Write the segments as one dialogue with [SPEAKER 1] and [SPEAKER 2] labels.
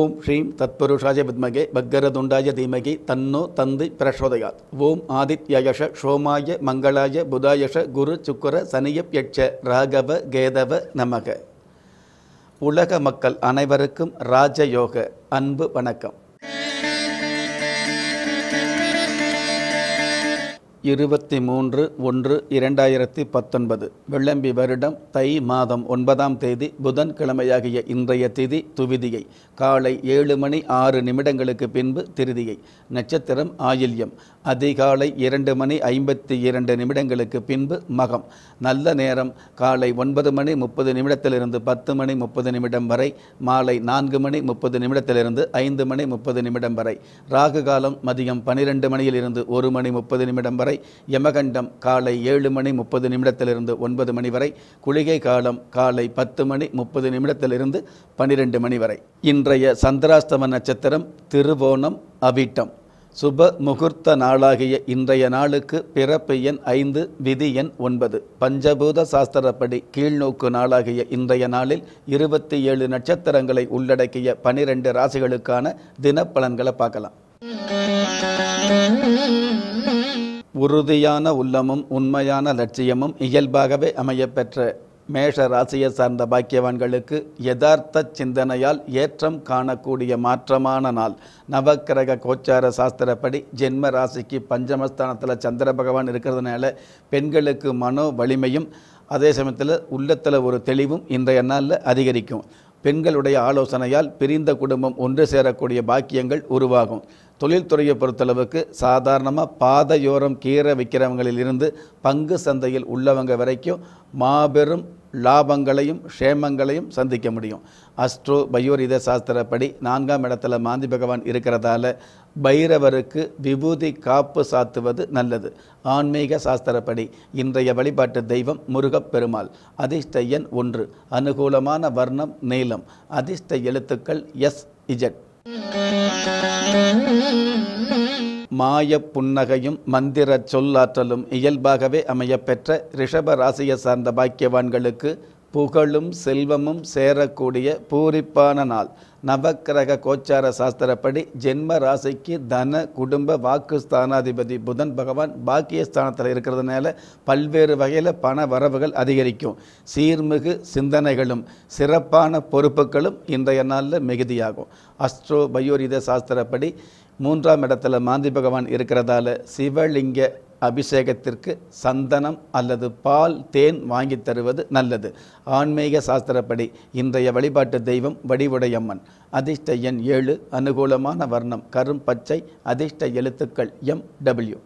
[SPEAKER 1] ஓம் ஸ்ரீம் தத்புருஷாய வித்மகே பக்கரதுண்டாய தீமகி தன்னோ தந்தி பிரசோதயாத் ஓம் ஆதித்யயஷ சோமாய மங்களாய புதாயஷ குரு சுக்கர சனியப் யட்ச ராகவ கேதவ நமக உலக மக்கள் அனைவருக்கும் ராஜயோக அன்பு வணக்கம் இருபத்தி மூன்று ஒன்று இரண்டாயிரத்தி பத்தொன்பது வெள்ளம்பி வருடம் தை மாதம் ஒன்பதாம் தேதி புதன்கிழமையாகிய இன்றைய திதி துவிதியை காலை ஏழு மணி ஆறு நிமிடங்களுக்கு பின்பு திருதியை நட்சத்திரம் ஆயில்யம் அதிகாலை இரண்டு மணி ஐம்பத்தி இரண்டு நிமிடங்களுக்கு பின்பு மகம் நல்ல நேரம் காலை ஒன்பது மணி முப்பது நிமிடத்திலிருந்து பத்து மணி முப்பது நிமிடம் வரை மாலை நான்கு மணி முப்பது நிமிடத்திலிருந்து ஐந்து மணி முப்பது நிமிடம் வரை ராகு காலம் மதியம் பனிரெண்டு மணியிலிருந்து ஒரு மணி முப்பது நிமிடம் வரை யமகண்டம் காலை ஏழு மணி முப்பது நிமிடத்திலிருந்து ஒன்பது மணி வரை குளிகை காலம் காலை பத்து மணி முப்பது நிமிடத்திலிருந்து பன்னிரெண்டு மணி வரை இன்றைய சந்திராஸ்தம நட்சத்திரம் திருவோணம் அவிட்டம் சுப முகூர்த்த நாளாகிய இன்றைய நாளுக்கு பிறப்பு எண் ஐந்து விதி எண் ஒன்பது பஞ்சபூத சாஸ்திரப்படி கீழ்நோக்கு நாளாகிய இன்றைய நாளில் இருபத்தி ஏழு நட்சத்திரங்களை உள்ளடக்கிய பனிரெண்டு ராசிகளுக்கான தினப்பலன்களை பார்க்கலாம் உறுதியான உள்ளமும் உண்மையான லட்சியமும் இயல்பாகவே அமையப்பெற்ற மேஷ ராசியை சார்ந்த பாக்கியவான்களுக்கு யதார்த்த சிந்தனையால் ஏற்றம் காணக்கூடிய மாற்றமான நாள் நவக்கிரக கோச்சார சாஸ்திரப்படி ஜென்ம ராசிக்கு பஞ்சமஸ்தானத்தில் சந்திர பகவான் இருக்கிறதுனால பெண்களுக்கு மனோ வலிமையும் அதே சமயத்தில் உள்ளத்தில் ஒரு தெளிவும் இன்றைய நாளில் அதிகரிக்கும் பெண்களுடைய ஆலோசனையால் பிரிந்த குடும்பம் ஒன்று சேரக்கூடிய பாக்கியங்கள் உருவாகும் தொழில்துறையை பொறுத்தளவுக்கு சாதாரணமாக பாதையோரம் கீரை விற்கிறவங்களில் இருந்து பங்கு சந்தையில் உள்ளவங்க வரைக்கும் மாபெரும் லாபங்களையும் க்ஷேமங்களையும் சந்திக்க முடியும் அஸ்ட்ரோ பயோரித சாஸ்திரப்படி நான்காம் இடத்துல மாந்தி பகவான் இருக்கிறதால பைரவருக்கு விபூதி காப்பு சாத்துவது நல்லது ஆன்மீக சாஸ்திரப்படி இன்றைய வழிபாட்டு தெய்வம் முருகப்பெருமாள் அதிர்ஷ்ட எண் ஒன்று அனுகூலமான வர்ணம் நீலம் அதிர்ஷ்ட எழுத்துக்கள் எஸ் இஜட் மாய புன்னகையும் மந்திர சொல்லாற்றலும் இயல்பாகவே அமையப்பெற்ற ரிஷப ராசியை சார்ந்த பாக்கியவான்களுக்கு புகழும் செல்வமும் சேரக்கூடிய பூரிப்பான நாள் நவக்கிரக கோச்சார சாஸ்திரப்படி ஜென்ம ராசிக்கு தன குடும்ப வாக்கு ஸ்தானாதிபதி புதன் பகவான் பாக்கியஸ்தானத்தில் இருக்கிறதுனால பல்வேறு வகையில் பண வரவுகள் அதிகரிக்கும் சீர்மிகு சிந்தனைகளும் சிறப்பான பொறுப்புகளும் இன்றைய நாளில் மிகுதியாகும் அஸ்ட்ரோ பயோரித சாஸ்திரப்படி மூன்றாம் இடத்துல மாந்தி பகவான் இருக்கிறதால சிவலிங்க அபிஷேகத்திற்கு சந்தனம் அல்லது பால் தேன் வாங்கி தருவது நல்லது ஆன்மீக சாஸ்திரப்படி இன்றைய வழிபாட்டு தெய்வம் வடிவுடையம்மன் அதிர்ஷ்ட எண் ஏழு அனுகூலமான வர்ணம் கரும் பச்சை அதிர்ஷ்ட எழுத்துக்கள் எம் டபிள்யூ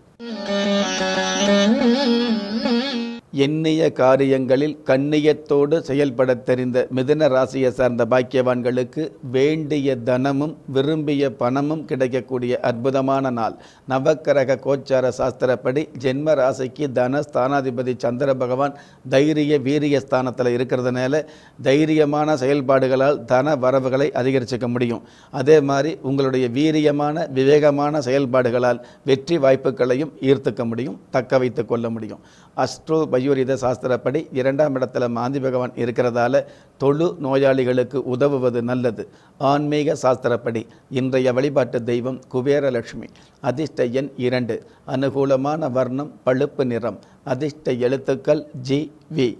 [SPEAKER 1] எண்ணிய காரியங்களில் கண்ணியத்தோடு செயல்பட தெரிந்த மிதுன ராசியை சார்ந்த பாக்கியவான்களுக்கு வேண்டிய தனமும் விரும்பிய பணமும் கிடைக்கக்கூடிய அற்புதமான நாள் நவக்கிரக கோச்சார சாஸ்திரப்படி ஜென்ம ராசிக்கு தன ஸ்தானாதிபதி சந்திர பகவான் தைரிய வீரிய ஸ்தானத்தில் இருக்கிறதுனால தைரியமான செயல்பாடுகளால் தன வரவுகளை அதிகரிச்சுக்க முடியும் அதே மாதிரி உங்களுடைய வீரியமான விவேகமான செயல்பாடுகளால் வெற்றி வாய்ப்புகளையும் ஈர்த்துக்க முடியும் தக்க வைத்து கொள்ள முடியும் அஸ்ட்ரோ பயோரித சாஸ்திரப்படி இரண்டாம் இடத்துல மாந்தி பகவான் இருக்கிறதால தொழு நோயாளிகளுக்கு உதவுவது நல்லது ஆன்மீக சாஸ்திரப்படி இன்றைய வழிபாட்டு தெய்வம் குபேரலட்சுமி அதிர்ஷ்ட எண் இரண்டு அனுகூலமான வர்ணம் பழுப்பு நிறம் அதிர்ஷ்ட எழுத்துக்கள் ஜி வி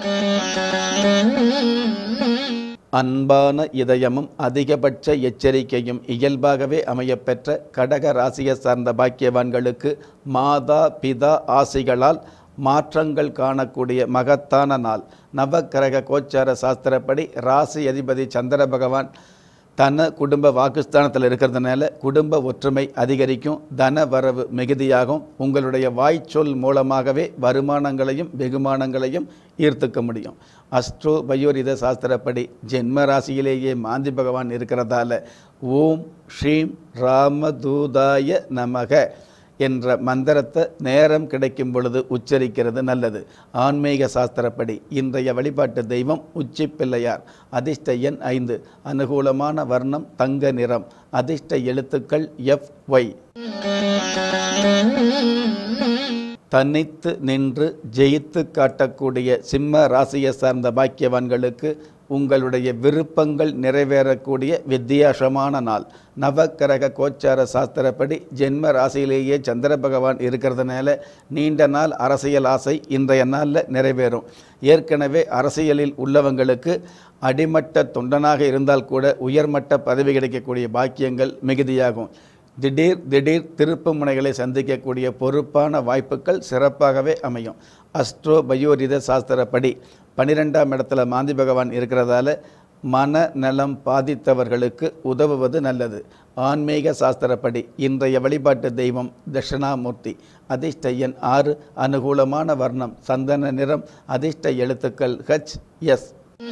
[SPEAKER 1] அன்பான இதயமும் அதிகபட்ச எச்சரிக்கையும் இயல்பாகவே அமையப்பெற்ற கடக ராசியை சார்ந்த பாக்கியவான்களுக்கு மாதா பிதா ஆசிகளால் மாற்றங்கள் காணக்கூடிய மகத்தான நாள் நவக்கிரக கோச்சார சாஸ்திரப்படி ராசி அதிபதி சந்திர பகவான் தன குடும்ப வாக்குஸ்தானத்தில் இருக்கிறதுனால குடும்ப ஒற்றுமை அதிகரிக்கும் தன வரவு மிகுதியாகும் உங்களுடைய வாய்ச்சொல் மூலமாகவே வருமானங்களையும் வெகுமானங்களையும் ஈர்த்துக்க முடியும் அஸ்ட்ரோ பயோரித சாஸ்திரப்படி ஜென்ம ராசியிலேயே மாந்தி பகவான் இருக்கிறதால ஓம் ஸ்ரீம் ராமதூதாய நமக என்ற மந்திரத்தை நேரம் கிடைக்கும் பொழுது உச்சரிக்கிறது நல்லது ஆன்மீக சாஸ்திரப்படி இன்றைய வழிபாட்டு தெய்வம் உச்சி பிள்ளையார் அதிர்ஷ்ட எண் ஐந்து அனுகூலமான வர்ணம் தங்க நிறம் அதிர்ஷ்ட எழுத்துக்கள் எஃப் ஒய் தனித்து நின்று ஜெயித்து காட்டக்கூடிய சிம்ம ராசியை சார்ந்த பாக்கியவான்களுக்கு உங்களுடைய விருப்பங்கள் நிறைவேறக்கூடிய வித்தியாசமான நாள் நவக்கிரக கோச்சார சாஸ்திரப்படி ஜென்ம ராசியிலேயே சந்திர பகவான் இருக்கிறதுனால நீண்ட நாள் அரசியல் ஆசை இன்றைய நாளில் நிறைவேறும் ஏற்கனவே அரசியலில் உள்ளவங்களுக்கு அடிமட்ட தொண்டனாக இருந்தால் கூட உயர்மட்ட பதவி கிடைக்கக்கூடிய பாக்கியங்கள் மிகுதியாகும் திடீர் திடீர் திருப்பு முனைகளை சந்திக்கக்கூடிய பொறுப்பான வாய்ப்புகள் சிறப்பாகவே அமையும் அஸ்ட்ரோ பயோரித சாஸ்திரப்படி பன்னிரெண்டாம் இடத்துல மாந்தி பகவான் இருக்கிறதால மன நலம் பாதித்தவர்களுக்கு உதவுவது நல்லது ஆன்மீக சாஸ்திரப்படி இன்றைய வழிபாட்டு தெய்வம் தட்சிணாமூர்த்தி அதிர்ஷ்ட எண் ஆறு அனுகூலமான வர்ணம் சந்தன நிறம் அதிர்ஷ்ட எழுத்துக்கள் ஹச் எஸ்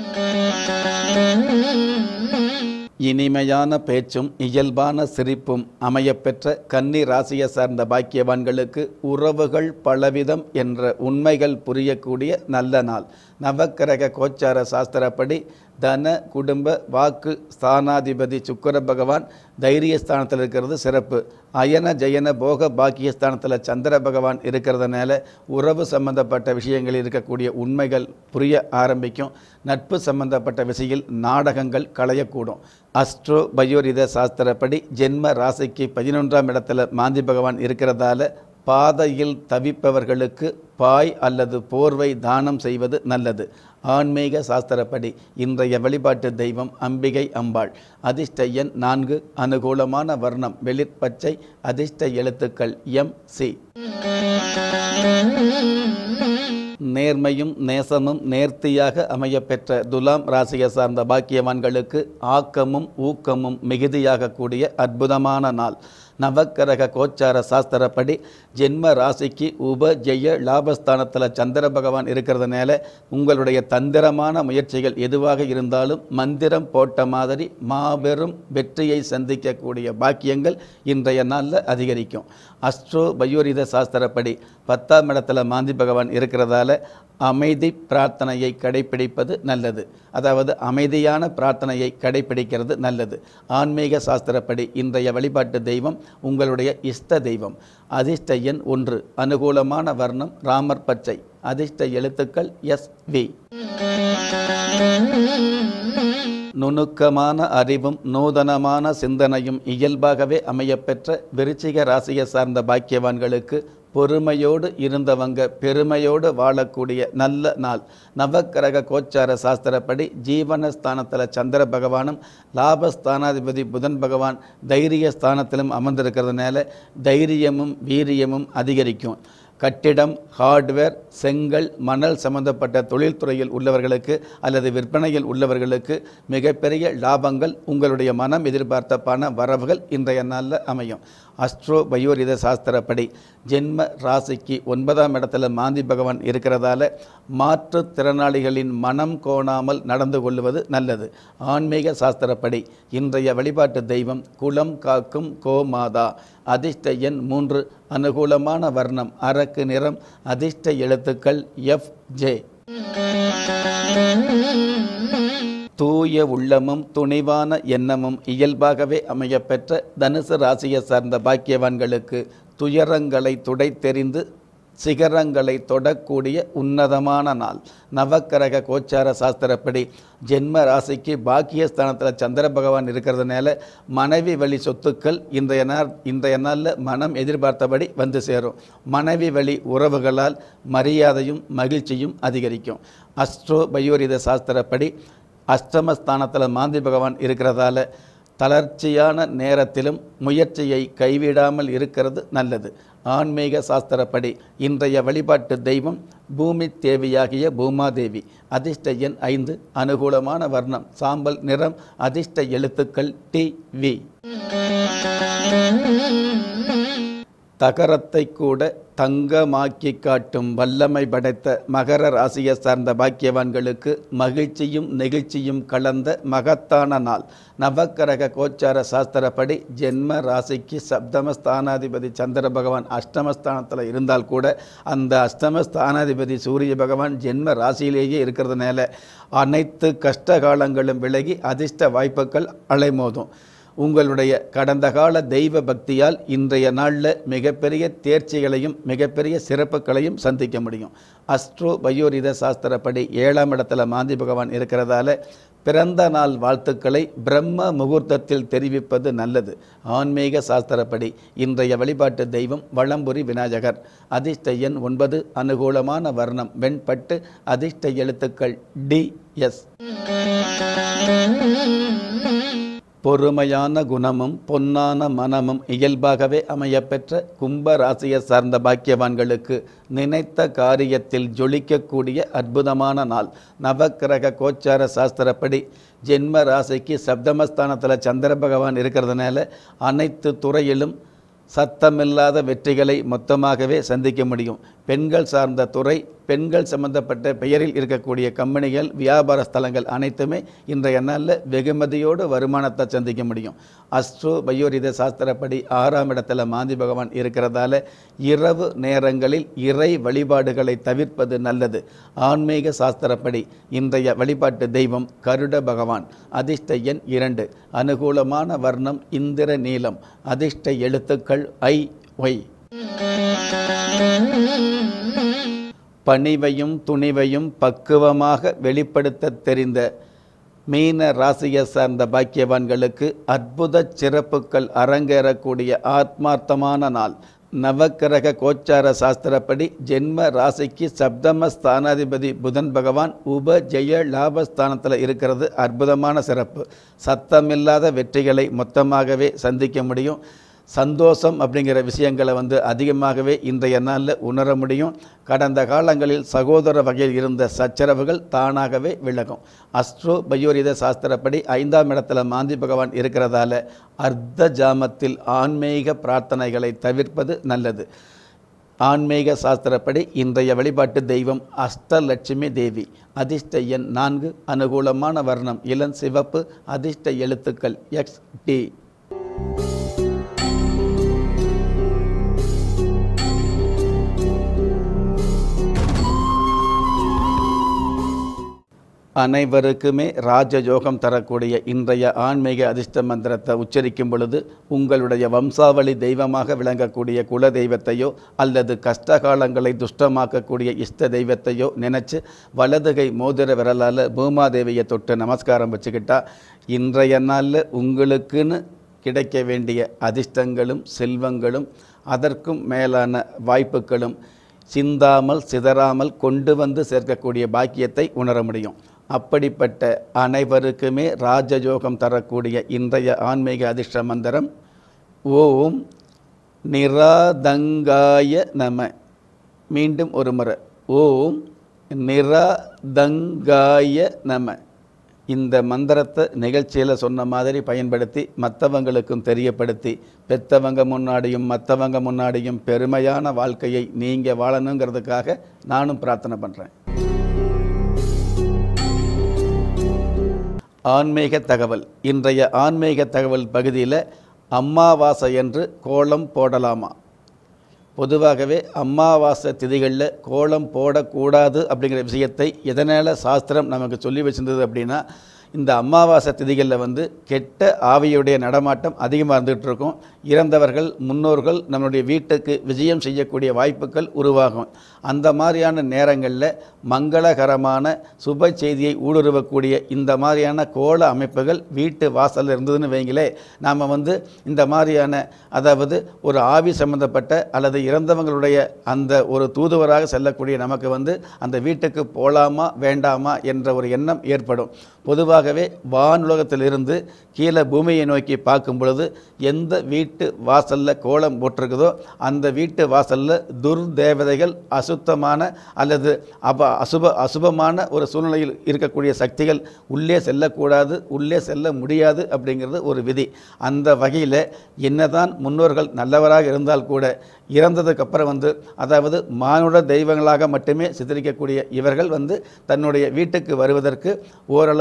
[SPEAKER 1] இனிமையான பேச்சும் இயல்பான சிரிப்பும் அமையப்பெற்ற கன்னி ராசியை சார்ந்த பாக்கியவான்களுக்கு உறவுகள் பலவிதம் என்ற உண்மைகள் புரியக்கூடிய நல்ல நாள் நவக்கிரக கோச்சார சாஸ்திரப்படி தன குடும்ப வாக்கு ஸ்தானாதிபதி சுக்கர பகவான் தைரியஸ்தானத்தில் இருக்கிறது சிறப்பு அயன ஜயன போக பாக்கியஸ்தானத்தில் சந்திர பகவான் இருக்கிறதுனால உறவு சம்பந்தப்பட்ட விஷயங்களில் இருக்கக்கூடிய உண்மைகள் புரிய ஆரம்பிக்கும் நட்பு சம்பந்தப்பட்ட விஷயில் நாடகங்கள் களையக்கூடும் அஸ்ட்ரோ பயோரித சாஸ்திரப்படி ஜென்ம ராசிக்கு பதினொன்றாம் இடத்துல மாந்தி பகவான் இருக்கிறதால பாதையில் தவிப்பவர்களுக்கு பாய் அல்லது போர்வை தானம் செய்வது நல்லது ஆன்மீக சாஸ்திரப்படி இன்றைய வழிபாட்டு தெய்வம் அம்பிகை அம்பாள் அதிர்ஷ்ட எண் நான்கு அனுகூலமான வர்ணம் வெளிர்பச்சை அதிர்ஷ்ட எழுத்துக்கள் எம் சி நேர்மையும் நேசமும் நேர்த்தியாக அமையப்பெற்ற துலாம் ராசியை சார்ந்த பாக்கியவான்களுக்கு ஆக்கமும் ஊக்கமும் மிகுதியாக கூடிய அற்புதமான நாள் நவக்கிரக கோச்சார சாஸ்திரப்படி ஜென்ம ராசிக்கு உப ஜெய லாபஸ்தானத்தில் சந்திர பகவான் இருக்கிறதுனால உங்களுடைய தந்திரமான முயற்சிகள் எதுவாக இருந்தாலும் மந்திரம் போட்ட மாதிரி மாபெரும் வெற்றியை சந்திக்கக்கூடிய பாக்கியங்கள் இன்றைய நாளில் அதிகரிக்கும் அஸ்ட்ரோ பயோரித சாஸ்திரப்படி பத்தாம் இடத்துல மாந்தி பகவான் இருக்கிறதால அமைதி பிரார்த்தனையை கடைபிடிப்பது நல்லது அதாவது அமைதியான பிரார்த்தனையை கடைபிடிக்கிறது நல்லது ஆன்மீக சாஸ்திரப்படி இன்றைய வழிபாட்டு தெய்வம் உங்களுடைய இஷ்ட தெய்வம் அதிர்ஷ்ட எண் ஒன்று அனுகூலமான வர்ணம் ராமர் பச்சை அதிர்ஷ்ட எழுத்துக்கள் எஸ் வி நுணுக்கமான அறிவும் நூதனமான சிந்தனையும் இயல்பாகவே அமையப்பெற்ற விருச்சிக ராசியை சார்ந்த பாக்கியவான்களுக்கு பொறுமையோடு இருந்தவங்க பெருமையோடு வாழக்கூடிய நல்ல நாள் நவக்கிரக கோச்சார சாஸ்திரப்படி ஜீவனஸ்தானத்தில் சந்திர பகவானும் லாபஸ்தானாதிபதி புதன் பகவான் தைரிய ஸ்தானத்திலும் அமர்ந்திருக்கிறதுனால தைரியமும் வீரியமும் அதிகரிக்கும் கட்டிடம் ஹார்ட்வேர் செங்கல் மணல் சம்பந்தப்பட்ட தொழில்துறையில் உள்ளவர்களுக்கு அல்லது விற்பனையில் உள்ளவர்களுக்கு மிகப்பெரிய லாபங்கள் உங்களுடைய மனம் எதிர்பார்த்த பண வரவுகள் இன்றைய நாளில் அமையும் அஸ்ட்ரோ பயோரித சாஸ்திரப்படி ஜென்ம ராசிக்கு ஒன்பதாம் இடத்துல மாந்தி பகவான் இருக்கிறதால மாற்றுத்திறனாளிகளின் மனம் கோணாமல் நடந்து கொள்வது நல்லது ஆன்மீக சாஸ்திரப்படி இன்றைய வழிபாட்டு தெய்வம் குலம் காக்கும் கோமாதா அதிர்ஷ்ட எண் மூன்று அனுகூலமான வர்ணம் அரக்கு நிறம் அதிர்ஷ்ட எழுத்துக்கள் எஃப் ஜே தூய உள்ளமும் துணிவான எண்ணமும் இயல்பாகவே அமையப்பெற்ற தனுசு ராசியை சார்ந்த பாக்கியவான்களுக்கு துயரங்களை துடைத்தெறிந்து சிகரங்களை தொடக்கூடிய உன்னதமான நாள் நவக்கிரக கோச்சார சாஸ்திரப்படி ஜென்ம ராசிக்கு பாக்கியஸ்தானத்தில் சந்திர பகவான் இருக்கிறதுனால மனைவி வழி சொத்துக்கள் இன்றைய நாள் இன்றைய நாளில் மனம் எதிர்பார்த்தபடி வந்து சேரும் மனைவி வழி உறவுகளால் மரியாதையும் மகிழ்ச்சியும் அதிகரிக்கும் அஸ்ட்ரோ பயோரித சாஸ்திரப்படி அஷ்டமஸ்தானத்தில் மாந்தி பகவான் இருக்கிறதால தளர்ச்சியான நேரத்திலும் முயற்சியை கைவிடாமல் இருக்கிறது நல்லது ஆன்மீக சாஸ்திரப்படி இன்றைய வழிபாட்டு தெய்வம் பூமி தேவியாகிய பூமாதேவி அதிர்ஷ்ட எண் ஐந்து அனுகூலமான வர்ணம் சாம்பல் நிறம் அதிர்ஷ்ட எழுத்துக்கள் டி வி தகரத்தை கூட தங்கமாக்கி காட்டும் வல்லமை படைத்த மகர ராசியை சார்ந்த பாக்கியவான்களுக்கு மகிழ்ச்சியும் நெகிழ்ச்சியும் கலந்த மகத்தான நாள் நவக்கரக கோச்சார சாஸ்திரப்படி ஜென்ம ராசிக்கு சப்தம ஸ்தானாதிபதி சந்திர பகவான் அஷ்டமஸ்தானத்தில் இருந்தால் கூட அந்த அஷ்டம ஸ்தானாதிபதி சூரிய பகவான் ஜென்ம ராசியிலேயே இருக்கிறதுனால அனைத்து கஷ்ட காலங்களும் விலகி அதிர்ஷ்ட வாய்ப்புகள் அலைமோதும் உங்களுடைய கடந்த கால தெய்வ பக்தியால் இன்றைய நாளில் மிகப்பெரிய தேர்ச்சிகளையும் மிகப்பெரிய சிறப்புகளையும் சந்திக்க முடியும் அஸ்ட்ரோ பயோரித சாஸ்திரப்படி ஏழாம் இடத்துல மாந்தி பகவான் இருக்கிறதால பிறந்த நாள் வாழ்த்துக்களை பிரம்ம முகூர்த்தத்தில் தெரிவிப்பது நல்லது ஆன்மீக சாஸ்திரப்படி இன்றைய வழிபாட்டு தெய்வம் வளம்புரி விநாயகர் அதிர்ஷ்ட எண் ஒன்பது அனுகூலமான வர்ணம் வெண்பட்டு அதிர்ஷ்ட எழுத்துக்கள் டி எஸ் பொறுமையான குணமும் பொன்னான மனமும் இயல்பாகவே அமையப்பெற்ற கும்ப ராசியை சார்ந்த பாக்கியவான்களுக்கு நினைத்த காரியத்தில் ஜொலிக்கக்கூடிய அற்புதமான நாள் நவக்கிரக கோச்சார சாஸ்திரப்படி ஜென்ம ராசிக்கு சப்தமஸ்தானத்தில் சந்திர பகவான் இருக்கிறதுனால அனைத்து துறையிலும் சத்தமில்லாத வெற்றிகளை மொத்தமாகவே சந்திக்க முடியும் பெண்கள் சார்ந்த துறை பெண்கள் சம்பந்தப்பட்ட பெயரில் இருக்கக்கூடிய கம்பெனிகள் வியாபார ஸ்தலங்கள் அனைத்துமே இன்றைய நாளில் வெகுமதியோடு வருமானத்தை சந்திக்க முடியும் அஸ்ட்ரோ பயோரித சாஸ்திரப்படி ஆறாம் இடத்துல மாந்தி பகவான் இருக்கிறதால இரவு நேரங்களில் இறை வழிபாடுகளை தவிர்ப்பது நல்லது ஆன்மீக சாஸ்திரப்படி இன்றைய வழிபாட்டு தெய்வம் கருட பகவான் அதிர்ஷ்ட எண் இரண்டு அனுகூலமான வர்ணம் இந்திர நீலம் அதிர்ஷ்ட எழுத்துக்கள் ஐ ஒய் பணிவையும் துணிவையும் பக்குவமாக வெளிப்படுத்த தெரிந்த மீன ராசியை சார்ந்த பாக்கியவான்களுக்கு அற்புத சிறப்புகள் அரங்கேறக்கூடிய ஆத்மார்த்தமான நாள் நவக்கிரக கோச்சார சாஸ்திரப்படி ஜென்ம ராசிக்கு சப்தம ஸ்தானாதிபதி புதன் பகவான் உப ஜெய லாபஸ்தானத்தில் இருக்கிறது அற்புதமான சிறப்பு சத்தமில்லாத வெற்றிகளை மொத்தமாகவே சந்திக்க முடியும் சந்தோஷம் அப்படிங்கிற விஷயங்களை வந்து அதிகமாகவே இன்றைய நாளில் உணர முடியும் கடந்த காலங்களில் சகோதர வகையில் இருந்த சச்சரவுகள் தானாகவே விலகும் அஸ்ட்ரோ பயோரித சாஸ்திரப்படி ஐந்தாம் இடத்துல மாந்தி பகவான் இருக்கிறதால அர்த்த ஜாமத்தில் ஆன்மீக பிரார்த்தனைகளை தவிர்ப்பது நல்லது ஆன்மீக சாஸ்திரப்படி இன்றைய வழிபாட்டு தெய்வம் அஷ்டலட்சுமி தேவி அதிர்ஷ்ட எண் நான்கு அனுகூலமான வர்ணம் இளம் சிவப்பு அதிர்ஷ்ட எழுத்துக்கள் எக்ஸ் டி அனைவருக்குமே ராஜயோகம் தரக்கூடிய இன்றைய ஆன்மீக அதிர்ஷ்ட மந்திரத்தை உச்சரிக்கும் பொழுது உங்களுடைய வம்சாவளி தெய்வமாக விளங்கக்கூடிய குல தெய்வத்தையோ அல்லது கஷ்டகாலங்களை துஷ்டமாக்கக்கூடிய இஷ்ட தெய்வத்தையோ நினச்சி வலதுகை மோதிர விரலால் பூமாதேவியை தொட்டு நமஸ்காரம் வச்சுக்கிட்டா இன்றைய நாளில் உங்களுக்குன்னு கிடைக்க வேண்டிய அதிர்ஷ்டங்களும் செல்வங்களும் அதற்கும் மேலான வாய்ப்புகளும் சிந்தாமல் சிதறாமல் கொண்டு வந்து சேர்க்கக்கூடிய பாக்கியத்தை உணர முடியும் அப்படிப்பட்ட அனைவருக்குமே ராஜயோகம் தரக்கூடிய இன்றைய ஆன்மீக அதிர்ஷ்ட மந்திரம் ஓம் நிராதங்காய நம மீண்டும் ஒரு முறை ஓம் நிராதங்காய நம இந்த மந்திரத்தை நிகழ்ச்சியில் சொன்ன மாதிரி பயன்படுத்தி மற்றவங்களுக்கும் தெரியப்படுத்தி பெத்தவங்க முன்னாடியும் மற்றவங்க முன்னாடியும் பெருமையான வாழ்க்கையை நீங்கள் வாழணுங்கிறதுக்காக நானும் பிரார்த்தனை பண்ணுறேன் ஆன்மீக தகவல் இன்றைய ஆன்மீக தகவல் பகுதியில் அம்மாவாசை என்று கோலம் போடலாமா பொதுவாகவே அமாவாசை திதிகளில் கோலம் போடக்கூடாது அப்படிங்கிற விஷயத்தை எதனால் சாஸ்திரம் நமக்கு சொல்லி வச்சிருந்தது அப்படின்னா இந்த அமாவாசை திதிகளில் வந்து கெட்ட ஆவியுடைய நடமாட்டம் அதிகமாக இருந்துகிட்டு இருக்கும் இறந்தவர்கள் முன்னோர்கள் நம்மளுடைய வீட்டுக்கு விஜயம் செய்யக்கூடிய வாய்ப்புகள் உருவாகும் அந்த மாதிரியான நேரங்களில் மங்களகரமான சுப செய்தியை ஊடுருவக்கூடிய இந்த மாதிரியான கோல அமைப்புகள் வீட்டு வாசலில் இருந்ததுன்னு வைங்களே நாம் வந்து இந்த மாதிரியான அதாவது ஒரு ஆவி சம்பந்தப்பட்ட அல்லது இறந்தவங்களுடைய அந்த ஒரு தூதுவராக செல்லக்கூடிய நமக்கு வந்து அந்த வீட்டுக்கு போகலாமா வேண்டாமா என்ற ஒரு எண்ணம் ஏற்படும் பொதுவாகவே வானுலகத்திலிருந்து கீழே பூமியை நோக்கி பார்க்கும் பொழுது எந்த வீட்டு வாசலில் கோலம் போட்டிருக்குதோ அந்த வீட்டு வாசலில் துர்தேவதைகள் அசுத்தமான அல்லது அப அசுப அசுபமான ஒரு சூழ்நிலையில் இருக்கக்கூடிய சக்திகள் உள்ளே செல்லக்கூடாது உள்ளே செல்ல முடியாது அப்படிங்கிறது ஒரு விதி அந்த வகையில் என்னதான் முன்னோர்கள் நல்லவராக இருந்தால் கூட இறந்ததுக்கு அப்புறம் வந்து அதாவது மானுட தெய்வங்களாக மட்டுமே சித்தரிக்கக்கூடிய இவர்கள் வந்து தன்னுடைய வீட்டுக்கு வருவதற்கு ஓரளவு சங்கோச்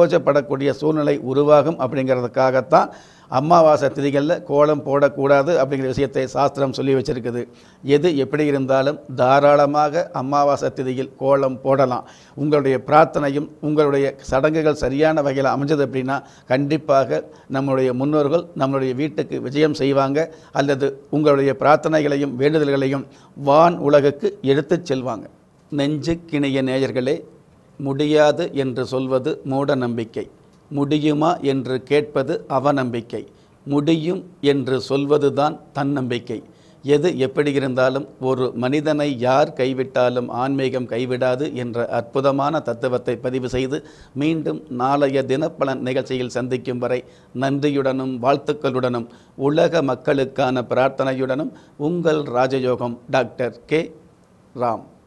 [SPEAKER 1] சங்கோச்சப்படக்கூடிய சூழ்நிலை உருவாகும் அப்படிங்கிறதுக்காகத்தான் அமாவாசை திதிகளில் கோலம் போடக்கூடாது அப்படிங்கிற விஷயத்தை சாஸ்திரம் சொல்லி வச்சிருக்குது எது எப்படி இருந்தாலும் தாராளமாக அமாவாசை திதியில் கோலம் போடலாம் உங்களுடைய பிரார்த்தனையும் உங்களுடைய சடங்குகள் சரியான வகையில் அமைஞ்சது அப்படின்னா கண்டிப்பாக நம்முடைய முன்னோர்கள் நம்மளுடைய வீட்டுக்கு விஜயம் செய்வாங்க அல்லது உங்களுடைய பிரார்த்தனைகளையும் வேண்டுதல்களையும் வான் உலகுக்கு எடுத்துச் செல்வாங்க நெஞ்சுக்கிணைய நேயர்களே முடியாது என்று சொல்வது மூட நம்பிக்கை முடியுமா என்று கேட்பது அவநம்பிக்கை முடியும் என்று சொல்வதுதான் தன்னம்பிக்கை எது எப்படி இருந்தாலும் ஒரு மனிதனை யார் கைவிட்டாலும் ஆன்மீகம் கைவிடாது என்ற அற்புதமான தத்துவத்தை பதிவு செய்து மீண்டும் நாளைய தினப்பலன் நிகழ்ச்சியில் சந்திக்கும் வரை நன்றியுடனும் வாழ்த்துக்களுடனும் உலக மக்களுக்கான பிரார்த்தனையுடனும் உங்கள் ராஜயோகம் டாக்டர் கே ராம்